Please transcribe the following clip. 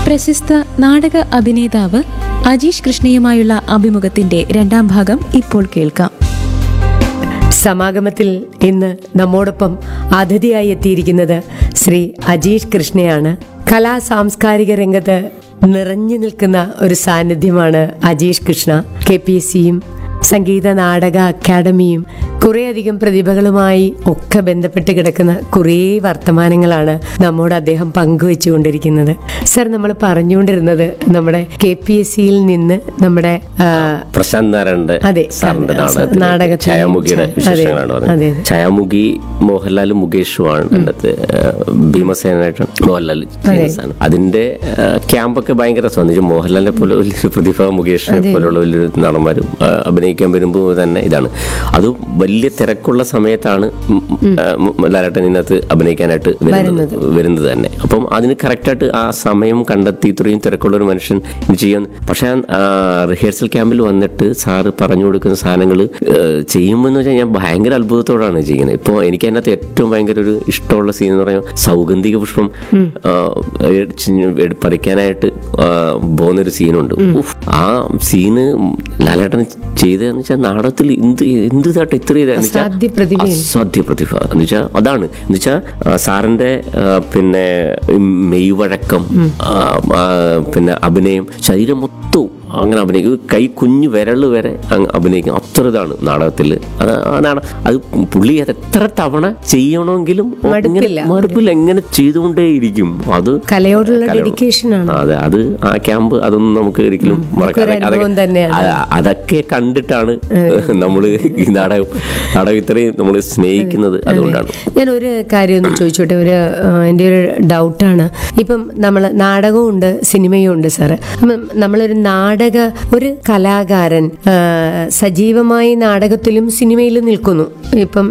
പ്രശസ്ത നാടക അഭിനേതാവ് അജീഷ് കൃഷ്ണയുമായുള്ള അഭിമുഖത്തിന്റെ രണ്ടാം ഭാഗം ഇപ്പോൾ കേൾക്കാം സമാഗമത്തിൽ ഇന്ന് നമ്മോടൊപ്പം അതിഥിയായി എത്തിയിരിക്കുന്നത് ശ്രീ അജീഷ് കൃഷ്ണയാണ് കലാ സാംസ്കാരിക രംഗത്ത് നിറഞ്ഞു നിൽക്കുന്ന ഒരു സാന്നിധ്യമാണ് Ajeesh Krishna K P S സിയും സംഗീത നാടക അക്കാദമിയും കുറേയധികം പ്രതിഭകളുമായി ഒക്കെ ബന്ധപ്പെട്ട് കിടക്കുന്ന കുറേ വർത്തമാനങ്ങളാണ് നമ്മോട് അദ്ദേഹം പങ്കുവെച്ചുകൊണ്ടിരിക്കുന്നത് സർ നമ്മൾ പറഞ്ഞുകൊണ്ടിരുന്നത് നമ്മുടെ കെ പി എസ് സിയിൽ നിന്ന് നമ്മുടെ ആ, പ്രശാന്ത് നാരായണന്റെ അതെ, സാറിന്റെ അതെ, നാടകത്തിലെ നാടകത്തിലെ ഛായാമുഖിയുടെ അതെ, വിശേഷങ്ങളാണ് അതെ, പറഞ്ഞത് അതെ. ഛായാമുഖി മോഹൻലാലും മുകേഷുമാണ് അതിനകത്ത് ഭീമസേനായിട്ട് മോഹൻലാൽ ചെയ്യുന്ന അതിന്റെ ആ, ക്യാമ്പൊക്കെ ഭയങ്കര രസമാണ് എന്ന് വെച്ചാൽ മോഹൻലാലിനെ പോലെ വലിയൊരു പ്രതിഭ മുകേഷിനെ പോലുള്ള വലിയൊരു നടന്മാരും ആ, അഭിനയിക്കാൻ വരുമ്പോൾ തന്നെ ഇതാണ് അത് വലിയ തിരക്കുള്ള സമയത്താണ് ഉം, ആ, ഉം, ലാലേട്ടൻ ഇതിനകത്ത് അഭിനയിക്കാനായിട്ട് വരുന്നത് വരുന്നത് തന്നെ അപ്പം അതിന് കറക്റ്റായിട്ട് ആ സമയം കണ്ടെത്തി ഇത്രയും തിരക്കുള്ള ഒരു മനുഷ്യൻ ഇത് ചെയ്യാൻ പക്ഷെ റിഹേഴ്സൽ ക്യാമ്പിൽ വന്നിട്ട് സാറ് പറഞ്ഞു കൊടുക്കുന്ന സാധനങ്ങൾ ചെയ്യുമ്പോൾ വെച്ചാൽ ഞാൻ ഭയങ്കര അത്ഭുതത്തോടാണ് ചെയ്യുന്നത് ഇപ്പോൾ എനിക്ക് അതിനകത്ത് ഏറ്റവും ഭയങ്കര ഒരു ഇഷ്ടമുള്ള സീൻ എന്ന് പറയുമ്പോൾ സൗഗന്ധിക പുഷ്പം ആ, എടുച്ച് എടു- പറിക്കാനായിട്ട് ആ, പോകുന്നൊരു സീനുണ്ട് ഉഫ്, ആ സീന് ലാലേട്ടൻ ചെയ്തതെന്ന് വെച്ചാൽ നാടകത്തിൽ എന്ത് എന്ത് ഇതായിട്ട് ഇത്ര ഇതാന്ന് വെച്ചാൽ അസാധ്യ പ്രതിഭയാണ്. അസാധ്യ പ്രതിഭ എന്ന് വെച്ചാൽ അതാണ് എന്ന് വെച്ചാൽ സാറിന്റെ ആ, പിന്നെ മെയ്വഴക്കം ആ, ആ, പിന്നെ അഭിനയം ശരീരം മൊത്തവും അങ്ങനെ അഭിനയിക്കും കൈ കുഞ്ഞു വിരൽ വരെ അങ്ങ് അഭിനയിക്കും അത്ര ഇതാണ് നാടകത്തിൽ അത് അതാണ് അത് പുള്ളി അത് എത്ര തവണ ചെയ്യണമെങ്കിലും ഇങ്ങനെ മടുപ്പില്ല. മടുപ്പില്ല എങ്ങനെ ചെയ്തുകൊണ്ടേയിരിക്കും അത് കലയോടുള്ള കലയോട്. ഡെഡിക്കേഷൻ ആണ് അതെ അത് ആ ക്യാമ്പ് അതൊന്നും നമുക്ക് ഒരിക്കലും മറക്കാൻ നമുക്കൊരു അനുഭവം തന്നെയാണ്. അ- അതൊക്കെ കണ്ടിട്ടാണ് നമ്മൾ ഈ നാടകം നാടകം ഇത്രയും നമ്മൾ സ്നേഹിക്കുന്നത് അതുകൊണ്ടാണ് ഞാൻ ഒരു കാര്യം ഒന്ന് ചോദിച്ചോട്ടെ ഒരു ആ, എൻ്റെ ഒരു ഡൗട്ടാണ് ഇപ്പം നമ്മൾ നാടകമുണ്ട് സിനിമയും ഉണ്ട് സാറ് അപ്പം നമ്മളൊരു നാടക ഒരു കലാകാരൻ ആ, സജീവമായി നാടകത്തിലും സിനിമയിലും നിൽക്കുന്നു ഇപ്പം